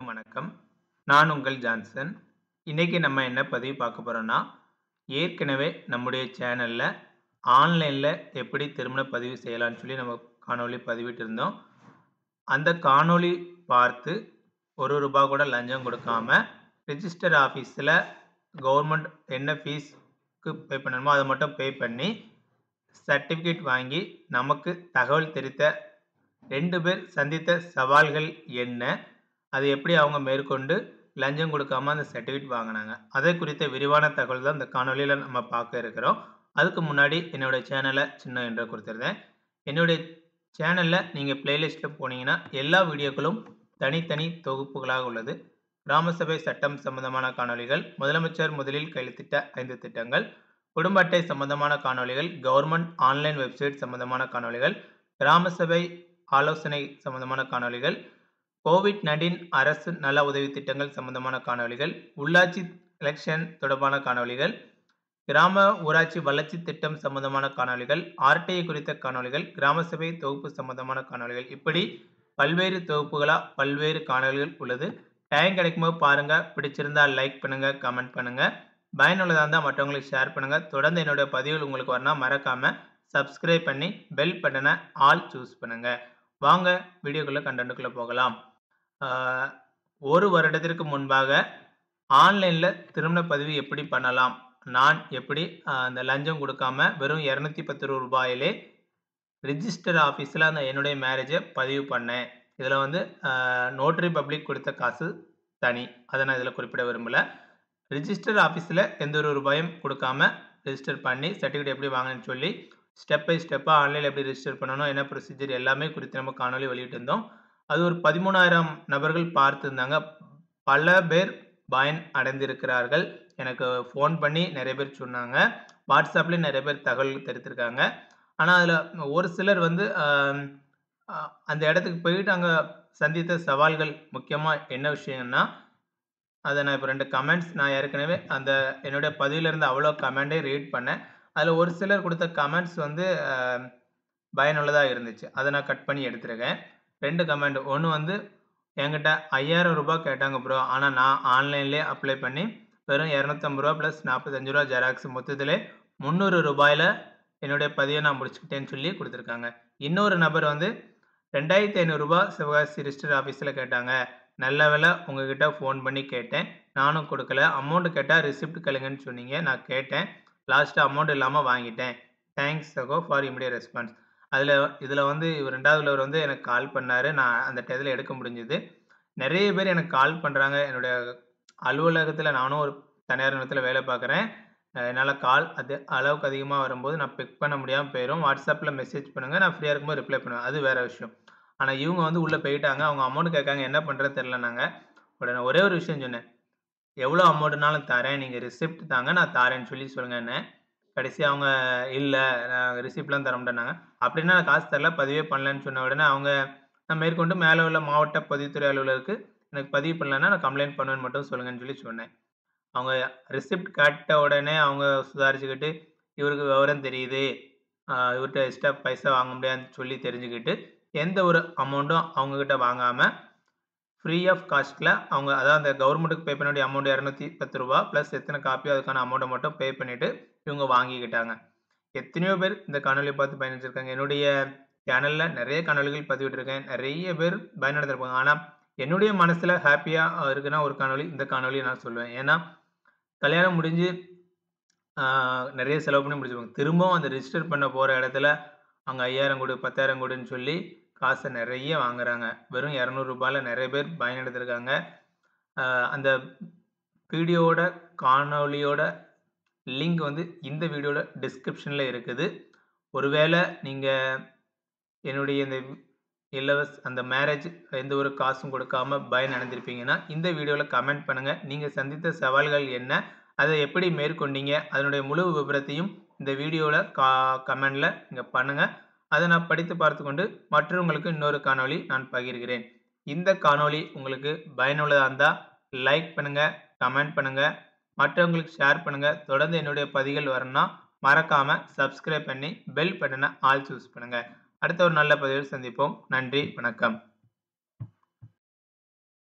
வணக்கம். நான் உங்கள் ஜான்சன். இன்னைக்கு நம்ம என்ன பதிவு பார்க்க போறோம்னா, ஏற்கனவே நம்முடைய சேனல்ல ஆன்லைன்ல எப்படி திருமண பதிவு செய்யலாம்னு சொல்லி நம்ம காணொளி பதிவிட்டிருந்தோம். அந்த காணொளி பார்த்து ரூ. 1 கூட லஞ்சம் கொடுக்காம, ரிஜிஸ்டர் ஆஃபீஸ்ல கவர்ன்மெண்ட் என்ன ஃபீஸ்க்கு பே பண்ணணுமோ அத மட்டும் பே பண்ணி, சர்டிஃபிகேட் வாங்கி நமக்கு தகவல் தெரிவித்த 2 பேர் சந்தித்த சவால்கள் என்ன? அதை எப்படி அவங்க மேற்கொண்டு லஞ்சம் கொடுக்காம அந்த சர்டிஃபிகேட் வாங்குனாங்க? அதை குறித்த விரிவான தகவல் தான் இந்த காணொளியில நம்ம பார்க்க இருக்கிறோம். அதுக்கு முன்னாடி என்னோட சேனல சின்ன இன்ட்ரோ குடுத்துருந்தேன். என்னுடைய சேனல்ல நீங்க பிளேலிஸ்ட்ல போனீங்கன்னா, எல்லா வீடியோக்களும் தனித்தனி தொகுப்புகளாக உள்ளது. கிராம சபை சட்டம் சம்பந்தமான காணொளிகள், முதலமைச்சர் முதலில் கையெழுத்திட்ட 5 திட்டங்கள், குடும்ப அட்டை சம்பந்தமான காணொளிகள், கவர்ன்மெண்ட் ஆன்லைன் வெப்சைட் சம்பந்தமான காணொளிகள், கிராம சபை ஆலோசனை சம்பந்தமான காணொளிகள், கோவிட்-19 அரசு நல உதவி திட்டங்கள் சம்பந்தமான காணொளிகள், உள்ளாட்சி எலக்ஷன் தொடர்பான காணொளிகள், கிராம ஊராட்சி வளர்ச்சி திட்டம் சம்பந்தமான காணொளிகள், ஆர்டிஐ குறித்த காணொளிகள், கிராம சபை தொகுப்பு சம்பந்தமான காணொளிகள் இப்படி பல்வேறு தொகுப்புகளா பல்வேறு காணொளிகள் உள்ளது. டைம் கிடைக்கும்போது பாருங்க. பிடிச்சிருந்தா லைக் பண்ணுங்க, கமெண்ட் பண்ணுங்க. பயனுள்ளதா இருந்தா மற்றவங்களுக்கு ஷேர் பண்ணுங்க. தொடர்ந்து என்னுடைய பதிவுகள் உங்களுக்கு வரணும்னா மறக்காம சப்ஸ்கிரைப் பண்ணி பெல் பட்டன ஆல் சூஸ் பண்ணுங்க. வாங்க வீடியோக்குள்ள கன்டென்ட்க்குள்ள போகலாம். ஆ 1 வருடத்திற்கு முன்பாக ஆன்லைன்ல திருமண பதிவு எப்படி பண்ணலாம்? நான் எப்படி அ அந்த லஞ்சம் கொடுக்காம வெறும் ரூ. 210 ரிஜிஸ்டர் ஆஃபீஸ்ல அந்த என்னுடைய மேரேஜ பதிவு பண்ணேன். இதுல வந்து அ நோட்டரி பப்ளிக் கொடுத்த காசு தனி. அத நான் இதுல குறிப்பிட விரும்பல. ரிஜிஸ்டர் ஆஃபீஸ்ல எந்த ஒரு ரூபாயும் கொடுக்காம ரிஜிஸ்டர் பண்ணி சர்டிஃபிகேட் எப்படி வாங்கணும்னு சொல்லி ஸ்டெப் பை ஸ்டெப்பா ஆன்லைன்ல எப்படி ரிஜிஸ்டர் பண்ணணும், என்ன ப்ரொசீஜர் எல்லாமே குறித்து நம்ம காணொளி வெளியிட்டிருந்தோம். அது ஒரு 13,000 நபர்கள் பார்த்திருந்தாங்க. பல பேர் பயன் அடைந்திருக்கிறார்கள். எனக்கு ஃபோன் பண்ணி நெறைய பேர் சொன்னாங்க. WhatsAppலயும் நெறைய பேர் தகவல் தெரிவித்திருக்காங்க. ஆனா அதுல ஒரு சிலர் வந்து அ அ அந்த இடத்துக்கு போயிட்டு அங்க சந்தித்த சவால்கள் முக்கியமா என்ன விஷயம்னா, அத நான் இப்ப 2 கமெண்ட்ஸ் நான் ஏற்கனவே அந்த என்னுடைய பதிவுல இருந்த அவ்வளோ கமெண்டையும் ரீட் பண்ணேன். அதுல ஒரு சிலர் குடுத்த கமெண்ட்ஸ் வந்து அ பயனுள்ளதா இருந்துச்சு. அத நான் கட் பண்ணி எடுத்திருக்கேன். 2 கமெண்ட். ஒண்ணு வந்து என்கிட்ட ரூ. 5,000 கேட்டாங்க ப்ரோ. ஆனா நான் ஆன்லைன்லயே அப்ளை பண்ணி வெறும் ரூ. 250 பிளஸ் ரூ. 45 ஜெராக்ஸ் மொத்தத்திலே ரூ. 300 என்னுடைய பதிவ நான் முடிச்சுக்கிட்டேன்னு சொல்லி குடுத்திருக்காங்க. இன்னொரு நபர் வந்து ரூ. 2,500 சிவகாசி ரிஜிஸ்டர் ஆஃபீஸ்ல கேட்டாங்க. நல்ல வேள உங்ககிட்ட ஃபோன் பண்ணி கேட்டேன். நானும் குடுக்கல. அமௌண்ட் கேட்டா ரிசிப்ட் கேளுங்கன்னு சொன்னீங்க. நான் கேட்டேன். லாஸ்ட்டா அமௌண்ட் இல்லாம வாங்கிட்டேன். தேங்க்ஸ் சகோ ஃபார் இமிடியேட் ரெஸ்பான்ஸ். அதுல இதுல வந்து இவர் 2வது உள்ளவர் வந்து எனக்கு கால் பண்ணாரு. நான் அந்த டயத்துல எடுக்க முடிஞ்சது. நெறைய பேர் எனக்கு கால் பண்றாங்க. என்னுடைய அலுவலகத்துல நானும் ஒரு தனியார் நிறுவனத்துல வேலை பார்க்குறேன். அ என்னால கால் அது அளவுக்கு அதிகமா வரும்போது நான் பிக் பண்ண முடியாம போயிரும். WhatsAppல மெசேஜ் பண்ணுங்க. நான் ஃப்ரீயா இருக்கும்போது ரிப்ளை பண்ணுவேன். அது வேற விஷயம். ஆனா இவங்க வந்து உள்ள போயிட்டாங்க. அவங்க அமௌண்ட் கேட்காங்க. என்ன பண்றதுன்னு தெரியலன்னாங்க. உடனே ஒரே ஒரு விஷயம் சொன்னேன். எவ்வளோ அமௌண்ட்னாலும் தரேன். நீங்க ரிசிப்ட் தாங்க. நான் தாரேன்னு சொல்லி சொல்லுங்கன்னேன். கடைசியா அவங்க இல்ல நான் ரிசிப்ட்லாம் தர மாட்டேன்னாங்க. அப்படின்னா நான் காசு தரல. பதிவே பண்ணலன்னு சொன்ன உடனே அவங்க நான் மேற்கொண்டு மேல உள்ள மாவட்ட பதிவுத்துறை அலுவலருக்கு எனக்கு பதிவு பண்ணலன்னா நான் கம்ப்ளைண்ட் பண்ணுவேன்னு மட்டும் சொல்லுங்கன்னு சொல்லி சொன்னேன். அவங்க ரிசிப்ட் கேட்ட உடனே அவங்க சுதாரிச்சுக்கிட்டு, இவருக்கு விவரம் தெரியுது. அ இவர்ட்ட எக்ஸ்ட்ரா பைசா வாங்க முடியாதுன்னு சொல்லி தெரிஞ்சுக்கிட்டு, எந்த ஒரு அமௌண்ட்டும் அவங்க கிட்ட வாங்காம, ஃப்ரீ ஆஃப் காஸ்ட்ல அவங்க அதாவது அந்த கவர்ன்மென்ட்க்கு பே பண்ண வேண்டிய அமௌண்ட் ரூ. 210 பிளஸ் எத்தன காப்பியோ அதுக்கான அமௌண்ட்ட மட்டும் பே பண்ணிட்டு இவங்க வாங்கிக்கிட்டாங்க. எத்தனையோ பேர் இந்த காணொளிய பார்த்து பயனடைஞ்சிருக்காங்க. என்னுடைய சேனல்ல நெறைய காணொளிகள் பதிவிட்டிருக்கேன். நெறைய பேர் பயனடைந்திருப்பாங்க. ஆனா என்னுடைய மனசுல ஹேப்பியா இருக்குன்னா ஒரு காணொளி இந்த காணொளிய நான் சொல்லுவேன். ஏன்னா, கல்யாணம் முடிஞ்சு ஆ நெறைய செலவு பண்ணி முடிச்சிருப்பாங்க. திரும்பவும் அந்த ரிஜிஸ்டர் பண்ண போற இடத்துல அங்க 5,000 குடு, 10,000 குடுன்னு சொல்லி காச நெறைய வாங்குறாங்க. வெறும் ரூ. 200 நெறைய பேர் பயனடைந்திருக்காங்க. அ அந்த வீடியோவோட காணொளியோட லிங்க் வந்து இந்த வீடியோட டிஸ்கிரிப்ஷன்ல இருக்குது. ஒருவேள நீங்க என்னுடைய இந்த இலவஸ் அந்த மேரேஜ் எந்த ஒரு காசும் கொடுக்காம பயன் அடைந்திருப்பீங்கன்னா, இந்த வீடியோல கமெண்ட் பண்ணுங்க. நீங்க சந்தித்த சவால்கள் என்ன? அத எப்படி மேற்கொண்டீங்க? அதனுடைய முழு விபரத்தையும் இந்த வீடியோல கா கமெண்ட்ல நீங்க பண்ணுங்க. அத நான் படித்து பார்த்துக்கொண்டு மற்றவங்களுக்கு இன்னொரு காணொளி நான் பகிர்கிறேன். இந்த காணொளி உங்களுக்கு பயனுள்ளதா இருந்தா லைக் பண்ணுங்க, கமெண்ட் பண்ணுங்க, மற்றவங்களுக்கு ஷேர் பண்ணுங்க. தொடர்ந்து என்னுடைய பதிவுகள் வரணும்னா மறக்காம சப்ஸ்கிரைப் பண்ணி பெல் பட்டன ஆல் சூஸ் பண்ணுங்க. அடுத்த ஒரு நல்ல பதிவில் சந்திப்போம். நன்றி, வணக்கம்.